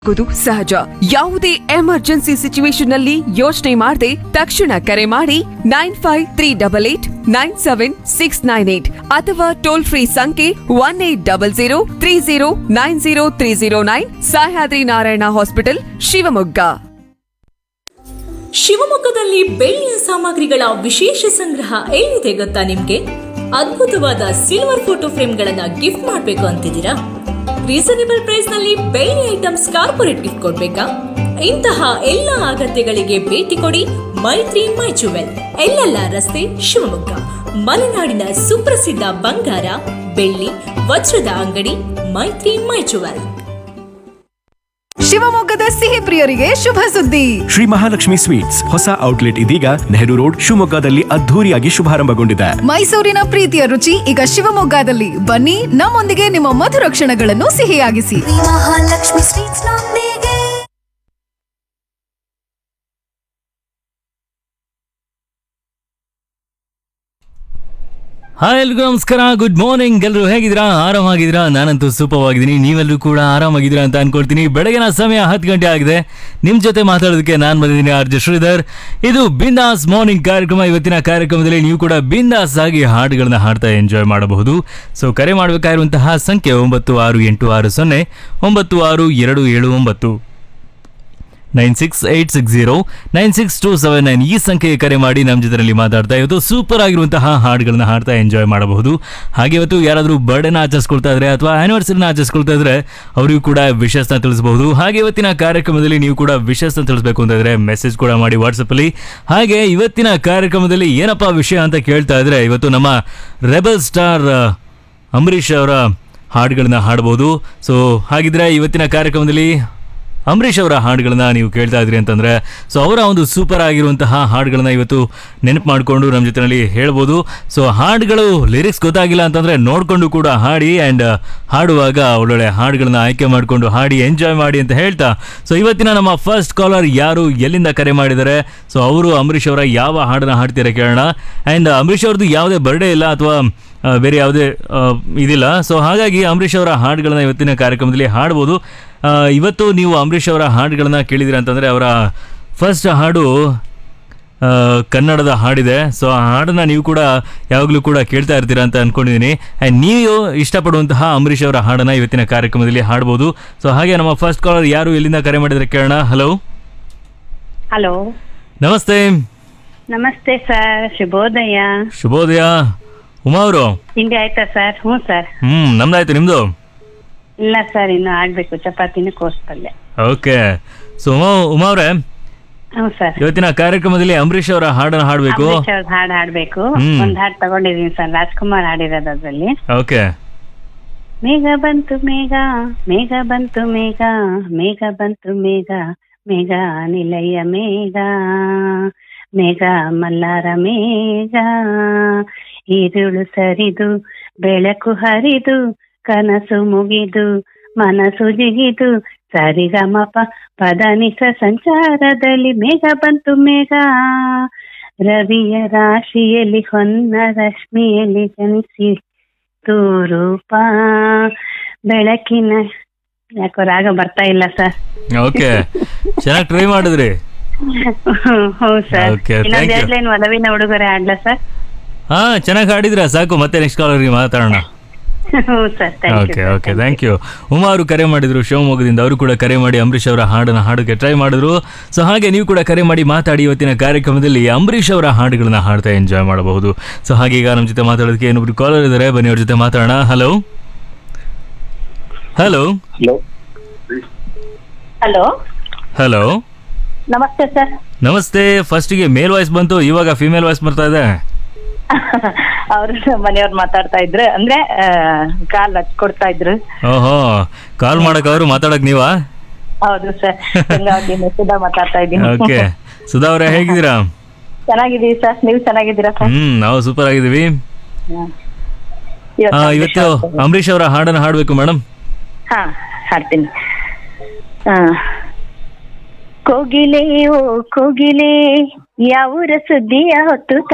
ಆಗೋದು ಸಹಜ ಯಾವುದೇ ಎಮರ್ಜೆನ್ಸಿ ಸಿಚುವೇಶನ್ ನಲ್ಲಿ ಯೋಚನೆ ಮಾಡದೆ ತಕ್ಷಣ ಕರೆ ಮಾಡಿ nine five three double eight nine seven six nine eight ಅಥವಾ ಟೋಲ್ ಫ್ರೀ ಸಂಖ್ಯೆ one eight double zero three zero nine zero three zero nine Sahyadri Narayana hospital Shivamogga ಶಿವಮೊಗ್ಗದಲ್ಲಿ ಬೆಳ್ಳಿಯ ಸಾಮಗ್ರಿಗಳ ವಿಶೇಷ ಸಂಗ್ರಹ ಎಲ್ಲಿದೆ ಗೊತ್ತಾ ನಿಮ್ಗೆ ಅದ್ಭುತವಾದ ಸಿಲ್ವರ್ ಫೋಟೋ ಫ್ರೇಮ್ಗಳನ್ನ ಗಿಫ್ಟ್ ಮಾಡಬೇಕು ಅಂತಿದ್ದೀರಾ ರೀಸನೇಬಲ್ ಪ್ರೈಸ್ ನಲ್ಲಿ ಬೆಳ್ಳಿ ಐಟಮ್ಸ್ ಕಾರ್ಪೊರೇಟ್ ಗಿಫ್ಟ್ ಕೊಡ್ಬೇಕಾ ಇಂತಹ ಎಲ್ಲ ಅಗತ್ಯಗಳಿಗೆ ಭೇಟಿ ಕೊಡಿ ಮೈತ್ರಿ ಮೈ ಜುವೆಲ್ ಎಲ್ಲೆಲ್ಲ ರಸ್ತೆ ಶಿವಮೊಗ್ಗ ಮಲೆನಾಡಿನ ಸುಪ್ರಸಿದ್ಧ ಬಂಗಾರ ಬೆಳ್ಳಿ ವಜ್ರದ ಅಂಗಡಿ ಮೈತ್ರಿ ಮೈ ಜುವೆಲ್ ಶಿವಮೊಗ್ಗದ ಸಿಹಿ ಪ್ರಿಯರಿಗೆ ಶುಭ ಸುದ್ದಿ ಶ್ರೀ ಮಹಾಲಕ್ಷ್ಮಿ ಸ್ವೀಟ್ಸ್ ಹೊಸ ಔಟ್ಲೆಟ್ ಇದೀಗ ನೆಹರು ರೋಡ್ ಶಿವಮೊಗ್ಗದಲ್ಲಿ ಅದ್ಧೂರಿಯಾಗಿ ಶುಭಾರಂಭಗೊಂಡಿದೆ ಮೈಸೂರಿನ ಪ್ರೀತಿಯ ರುಚಿ ಈಗ ಶಿವಮೊಗ್ಗದಲ್ಲಿ ಬನ್ನಿ ನಮ್ಮೊಂದಿಗೆ ನಿಮ್ಮ ಮಧುರ ಕ್ಷಣಗಳನ್ನು ಸಿಹಿಯಾಗಿಸಿ ಮಹಾಲಕ್ಷ್ಮಿ ಸ್ವೀಟ್ಸ್ ನೊಂದಿಗೆ ಹಾಯ್ ಎಲ್ರಿಗೂ ನಮಸ್ಕಾರ ಗುಡ್ ಮಾರ್ನಿಂಗ್ ಎಲ್ಲರೂ ಹೇಗಿದ್ದೀರಾ ಆರಾಮಾಗಿದ್ದೀರಾ ನಾನಂತೂ ಸೂಪವಾಗಿದ್ದೀನಿ ನೀವೆಲ್ಲರೂ ಕೂಡ ಆರಾಮಾಗಿದ್ದೀರಾ ಅಂತ ಅನ್ಕೊಳ್ತೀನಿ ಬೆಳಗಿನ ಸಮಯ ಹತ್ತು ಗಂಟೆ ಆಗಿದೆ ನಿಮ್ಮ ಜೊತೆ ಮಾತಾಡೋದಕ್ಕೆ ನಾನು ಬಂದಿದ್ದೀನಿ ಆರ್ ಜೆ ಶ್ರೀಧರ್ ಇದು ಬಿಂದಾಸ್ ಮಾರ್ನಿಂಗ್ ಕಾರ್ಯಕ್ರಮ ಇವತ್ತಿನ ಕಾರ್ಯಕ್ರಮದಲ್ಲಿ ನೀವು ಕೂಡ ಬಿಂದಾಸ್ ಆಗಿ ಹಾಡುಗಳನ್ನ ಹಾಡ್ತಾ ಎಂಜಾಯ್ ಮಾಡಬಹುದು ಸೊ ಕರೆ ಮಾಡಬೇಕಾಗಿರುವಂತಹ ಸಂಖ್ಯೆ ಒಂಬತ್ತು ಆರು ಎಂಟು ಆರು ಸೊನ್ನೆ ಒಂಬತ್ತು ಆರು ಎರಡು ಏಳು ಒಂಬತ್ತು nine six eight six zero nine six two seven nine ಈ ಸಂಖ್ಯೆಗೆ ಕರೆ ಮಾಡಿ ನಮ್ಮ ಜೊತೆಯಲ್ಲಿ ಮಾತಾಡ್ತಾ ಇವತ್ತು ಸೂಪರ್ ಆಗಿರುವಂತಹ ಹಾಡುಗಳನ್ನ ಹಾಡ್ತಾ ಎಂಜಾಯ್ ಮಾಡಬಹುದು ಹಾಗೆ ಇವತ್ತು ಯಾರಾದರೂ ಬರ್ಡೇನ ಆಚರಿಸ್ಕೊಳ್ತಾ ಇದ್ರೆ ಅಥವಾ ಆನಿವರ್ಸರಿನ ಆಚರಿಸ್ಕೊಳ್ತಾ ಇದ್ರೆ ಅವರಿಗೂ ಕೂಡ ವಿಶಸ್ನ ತಿಳಿಸಬಹುದು ಹಾಗೆ ಇವತ್ತಿನ ಕಾರ್ಯಕ್ರಮದಲ್ಲಿ ನೀವು ಕೂಡ ವಿಶಸ್ನ ತಿಳಿಸ್ಬೇಕು ಅಂತಂದ್ರೆ ಮೆಸೇಜ್ ಕೂಡ ಮಾಡಿ ವಾಟ್ಸಪ್ಪಲ್ಲಿ ಹಾಗೆ ಇವತ್ತಿನ ಕಾರ್ಯಕ್ರಮದಲ್ಲಿ ಏನಪ್ಪ ವಿಷಯ ಅಂತ ಕೇಳ್ತಾ ಇದ್ರೆ ಇವತ್ತು ನಮ್ಮ ರೆಬಲ್ ಸ್ಟಾರ್ ಅಂಬರೀಷ್ ಅವರ ಹಾಡುಗಳನ್ನ ಹಾಡ್ಬೋದು ಸೊ ಹಾಗಿದ್ರೆ ಇವತ್ತಿನ ಕಾರ್ಯಕ್ರಮದಲ್ಲಿ ಅಂಬರೀಷ್ ಅವರ ಹಾಡುಗಳನ್ನ ನೀವು ಕೇಳ್ತಾ ಇದ್ರಿ ಅಂತಂದ್ರೆ ಸೊ ಅವರ ಒಂದು ಸೂಪರ್ ಆಗಿರುವಂತಹ ಹಾಡುಗಳನ್ನ ಇವತ್ತು ನೆನಪು ಮಾಡಿಕೊಂಡು ನಮ್ಮ ಜೊತೆಯಲ್ಲಿ ಹೇಳ್ಬೋದು ಸೊ ಹಾಡುಗಳು ಲಿರಿಕ್ಸ್ ಗೊತ್ತಾಗಿಲ್ಲ ಅಂತಂದ್ರೆ ನೋಡಿಕೊಂಡು ಕೂಡ ಹಾಡಿ ಆ್ಯಂಡ್ ಹಾಡುವಾಗ ಒಳ್ಳೊಳ್ಳೆ ಹಾಡುಗಳನ್ನ ಆಯ್ಕೆ ಮಾಡಿಕೊಂಡು ಹಾಡಿ ಎಂಜಾಯ್ ಮಾಡಿ ಅಂತ ಹೇಳ್ತಾ ಸೊ ಇವತ್ತಿನ ನಮ್ಮ ಫಸ್ಟ್ ಕಾಲರ್ ಯಾರು ಎಲ್ಲಿಂದ ಕರೆ ಮಾಡಿದ್ದಾರೆ ಸೊ ಅವರು ಅಂಬರೀಷ್ ಅವರ ಯಾವ ಹಾಡನ್ನ ಹಾಡ್ತೀರಾ ಕೇಳೋಣ ಆ್ಯಂಡ್ ಅಂಬರೀಷ್ ಅವ್ರದ್ದು ಯಾವುದೇ ಬರ್ಡೇ ಇಲ್ಲ ಅಥವಾ ಆ, ಬೇರೆ ಯಾವುದೇ ಆ, ಇದಿಲ್ಲ ಸೊ ಹಾಗಾಗಿ ಅಂಬರೀಷ್ ಅವರ ಹಾಡುಗಳನ್ನ ಇವತ್ತಿನ ಕಾರ್ಯಕ್ರಮದಲ್ಲಿ ಹಾಡ್ಬೋದು ಆ, ಇವತ್ತು ನೀವು ಅಂಬರೀಷ್ ಅವರ ಹಾಡುಗಳನ್ನ ಕೇಳಿದಿರ ಅಂತಂದರೆ ಅವರ ಫಸ್ಟ್ ಹಾಡು ಆ, ಕನ್ನಡದ ಹಾಡಿದೆ ಸೊ ಆ ಹಾಡನ್ನ ನೀವು ಕೂಡ ಯಾವಾಗಲೂ ಕೂಡ ಕೇಳ್ತಾ ಇರ್ತೀರಾ ಅಂತ ಅನ್ಕೊಂಡಿದ್ದೀನಿ ಆ್ಯಂಡ್ ನೀವು ಇಷ್ಟಪಡುವಂತಹ ಅಂಬರೀಷ್ ಅವರ ಹಾಡನ್ನ ಇವತ್ತಿನ ಕಾರ್ಯಕ್ರಮದಲ್ಲಿ ಹಾಡ್ಬೋದು ಸೊ ಹಾಗೆ ನಮ್ಮ ಫಸ್ಟ್ ಕಾಲರ್ ಯಾರು ಎಲ್ಲಿಂದ ಕರೆ ಮಾಡಿದರೆ ಕೇಳೋಣ ಹಲೋ ಹಲೋ ನಮಸ್ತೆ ನಮಸ್ತೆ ಸರ್ ಶುಭೋದಯ ಶುಭೋದಯ ಉಮಾ ಅವರು ತಿಂಡಿ ಆಯ್ತಾ ಸರ್ ಹ್ಞೂ ಸರ್ ಹ್ಞೂ ನಮ್ದಾಯ್ತು ನಿಮ್ಮದು ಇಲ್ಲ ಸರ್ ಇನ್ನು ಆಗ್ಬೇಕು ಚಪಾತಿನ ಕೋಸ್ಪಲ್ಯ ಓಕೆ ಸೊ ಉಮಾ ಉಮಾ ಅವರೇ ಹ್ಞೂ ಸರ್ ಇವತ್ತಿನ ಕಾರ್ಯಕ್ರಮದಲ್ಲಿ ಅಂಬರೀಷ್ ಅವರ ಹಾಡನ್ನು ಹಾಡಬೇಕು ಅಂಬರೀಷ್ ಅವ್ರದ್ದು ಹಾಡು ಹಾಡ್ಬೇಕು ಹ್ಮ್. ಒಂದ್ ಹಾಡು ತಗೊಂಡಿದೀನಿ ಸರ್ ರಾಜ್ಕುಮಾರ್ ಹಾಡಿರೋದು ಅದ್ರಲ್ಲಿ ಓಕೆ ಮೇಘ ಬಂತು ಮೇಘ ಮೇಘ ಬಂತು ಮೇಘ ಮೇಘ ಬಂತು ಮೇಘ ಮೇಘ ನಿಲಯ ಮೇಘ ಮೇಘ ಮಲ್ಲಾರ ಮೇಘ ಈರುಳು ಸರಿದು ಬೆಳಕು ಹರಿದು ಕನಸು ಮುಗಿದು ಮನಸ್ಸು ಜಿಗಿದು ಸರಿಗಮಪ ಪದನಿಸ ಸಂಚಾರದಲ್ಲಿ ಮೇಘ ಬಂತು ಮೇಘ ರವಿಯ ರಾಶಿಯಲ್ಲಿ ಹೊನ್ನ ರಶ್ಮಿಯಲ್ಲಿ ಜನಿಸಿ ರೂಪ ಬೆಳಕಿನ ಯಾಕೋ ರಾಗ ಬರ್ತಾ ಇಲ್ಲ ಸರ್ ಓಕೆ ಚೆನ್ನಾಗಿ ಟ್ರೈ ಮಾಡಿದ್ರಿ ಹೌದು ಸರ್ Okay, ಇನ್ನೊಂದ್ thank you. ಎರಡ್ ಲೈನ್ ಒಲವಿನ ಉಡುಗೊರೆ ಆಡ್ಲಾ ಸರ್ ಹಾ ಚೆನ್ನಾಗಿ ಹಾಡಿದ್ರ ಸಾಕು ಮತ್ತೆ ನೆಕ್ಸ್ಟ್ ಕಾಲರ್ಗೆ ಮಾತಾಡೋಣ ಹ್ಞೂ sir thank okay okay thank you Uma ಅವರು ಕರೆ ಮಾಡಿದ್ರು ಶಿವಮೊಗ್ಗದಿಂದ ಅವರು ಕೂಡ ಕರೆ ಮಾಡಿ ಅಂಬರೀಷ್ ಅವರ ಹಾಡನ್ನ ಹಾಡೋಕೆ ಟ್ರೈ ಮಾಡಿದ್ರು ಸೊ ಹಾಗೆ ನೀವು ಕೂಡ ಕರೆ ಮಾಡಿ ಮಾತಾಡಿ ಇವತ್ತಿನ ಕಾರ್ಯಕ್ರಮದಲ್ಲಿ ಅಂಬರೀಷ್ ಅವರ ಹಾಡುಗಳನ್ನ ಹಾಡ್ತಾ ಎಂಜಾಯ್ ಮಾಡಬಹುದು ಸೊ ಹಾಗೆ ಈಗ ನಮ್ಮ ಜೊತೆ ಮಾತಾಡೋದಕ್ಕೆ ಇನ್ನೊಬ್ರು ಕಾಲರ್ ಇದ್ದಾರೆ ಬನ್ನಿ ಅವ್ರ ಜೊತೆ ಮಾತಾಡೋಣ ಹಲೋ ಹಲೋ ಹಲೋ ಹಲೋ ನಮಸ್ತೆ ಸರ್ ನಮಸ್ತೆ ಫಸ್ಟಿಗೆ ಮೇಲ್ ವಾಯ್ಸ್ ಬಂತು ಇವಾಗ ಫಿಮೇಲ್ ವಾಯ್ಸ್ ಬರ್ತಾ ಇದೆ ಅವ್ರು ಮನೆಯವ್ರು ಮಾತಾಡ್ತಾ ಇದ್ರು ಅಂದ್ರೆ ಕಾಲ್ ಹಚ್ಕೊಡ್ತಾ ಇದ್ರು ಓಹೋ ಕಾಲ್ ಮಾಡಕ್ ಅವರು ಮಾತಾಡಕ್ ನೀವಾ ಹೌದು ಸರ್ ಗಂಗಾವತಿ ಮೆಸ್ಸಿದ ಮಾತಾಡ್ತಾ ಇದ್ದೀನಿ ಓಕೆ ಸುಧಾ ಅವರೇ ಹೇಗಿದ್ದೀರಾ ಚೆನ್ನಾಗಿದ್ದೀವಿ ಸರ್ ನೀವು ಚೆನ್ನಾಗಿದ್ದೀರಾ ಸರ್ ಹ್ಮ್ ನಾವು ಸೂಪರ್ ಆಗಿದ್ದೀವಿ ಇವತ್ತು ಆ, ಇವತ್ತು ಅಂಬರೀಷ್ ಅವರ ಹಾಡನ್ನ ಹಾಡ್ಬೇಕು ಮೇಡಮ್ ಹಾ ಹಾಡ್ತೀನಿ ಆ. ಕೋಗಿಲೆ ಓ ಕೋಗಿಲೆ ಯಾವೂರ ಸುದ್ದಿಯ ಹೊತ್ತು